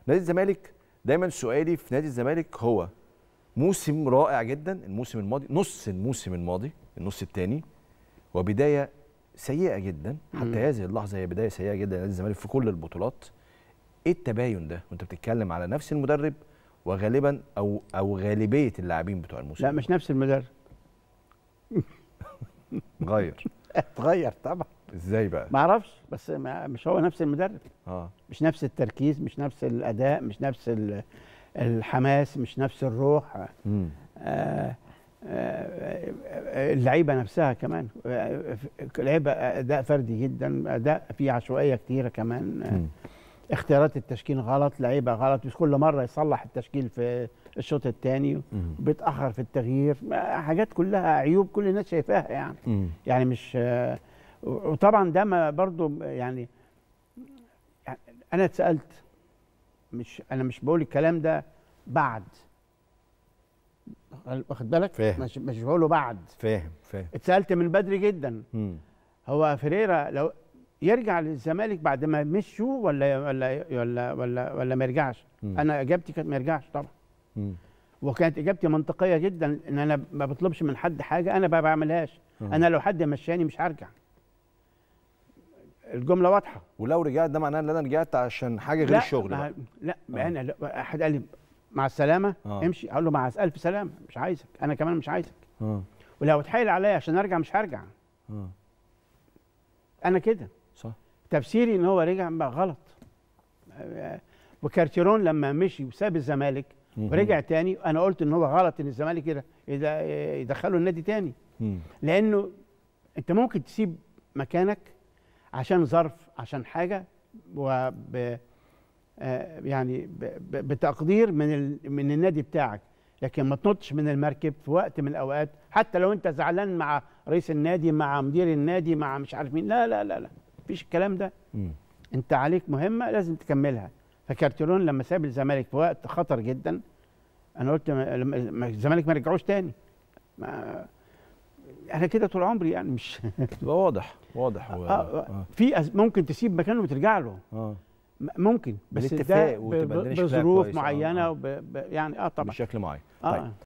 نادي الزمالك دايما سؤالي في نادي الزمالك هو موسم رائع جدا الموسم الماضي نص الموسم الماضي النص الثاني وبدايه سيئه جدا حتى مم. هذه اللحظه هي بدايه سيئه جدا لنادي الزمالك في كل البطولات ايه التباين ده وانت بتتكلم على نفس المدرب وغالبا او او غالبيه اللاعبين بتوع الموسم لا مش نفس المدرب غير اتغير طبعا ازاي بقى ما اعرفش بس ما مش هو نفس المدرب اه مش نفس التركيز مش نفس الاداء مش نفس ال- الحماس مش نفس الروح امم آه، آه، آه، اللعيبه نفسها كمان آه، لعيبه اداء فردي جدا اداء فيه عشوائيه كتيره كمان آه، مم. اختيارات التشكيل غلط لعيبه غلط مش كل مره يصلح التشكيل في الشوط الثاني مم. بيتاخر في التغيير ما- حاجات كلها عيوب كل الناس شايفاها يعني مم. يعني مش آه، وطبعا ده ما برضو يعني يعني انا اتسالت مش انا مش بقول الكلام ده بعد واخد بالك فاهم. مش مش بقوله بعد فاهم فاهم اتسالت من بدري جدا مم. هو فيريرا لو يرجع للزمالك بعد ما مشوا ولا ولا ولا ولا, ولا ما يرجعش مم. انا اجابتي كانت ما يرجعش طبعا مم. وكانت اجابتي منطقيه جدا ان انا ما بطلبش من حد حاجه انا ما بعملهاش مم. انا لو حد مشاني مش هرجع الجمله واضحه ولو رجعت ده معناه ان انا رجعت عشان حاجه غير الشغل ما بقى. لا ما آه. انا لا احد قال لي مع السلامه آه. امشي اقول له مع الف سلامه مش عايزك انا كمان مش عايزك اه ولو اتحايل عليا عشان ارجع مش هرجع اه انا كده صح تفسيري ان هو رجع بقى غلط آه، وكارتيرون لما مشي وساب الزمالك مهم. ورجع تاني انا قلت ان هو غلط ان الزمالك كده يد- يدخله النادي تاني مم. لانه انت ممكن تسيب مكانك عشان ظرف عشان حاجه وب آه، يعني ب- ب- بتقدير من ال... من النادي بتاعك لكن ما تنطش من المركب في وقت من الاوقات حتى لو انت زعلان مع رئيس النادي مع مدير النادي مع مش عارف مين لا لا لا لا مفيش الكلام ده مم. انت عليك مهمه لازم تكملها فكارتيرون لما ساب الزمالك في وقت خطر جدا انا قلت ما- لما ما- الزمالك ما رجعوش تاني ما انا كده طول عمري يعني مش يبقى واضح واضح و... آه اه في أز- ممكن تسيب مكانه وترجع له اه م- ممكن بس بالاتفاق ده ب- وتبقى ب- الدنيا شكلها بظروف كويس. آه، معينه آه. وب... ب... يعني اه طبعا بشكل معين آه. طيب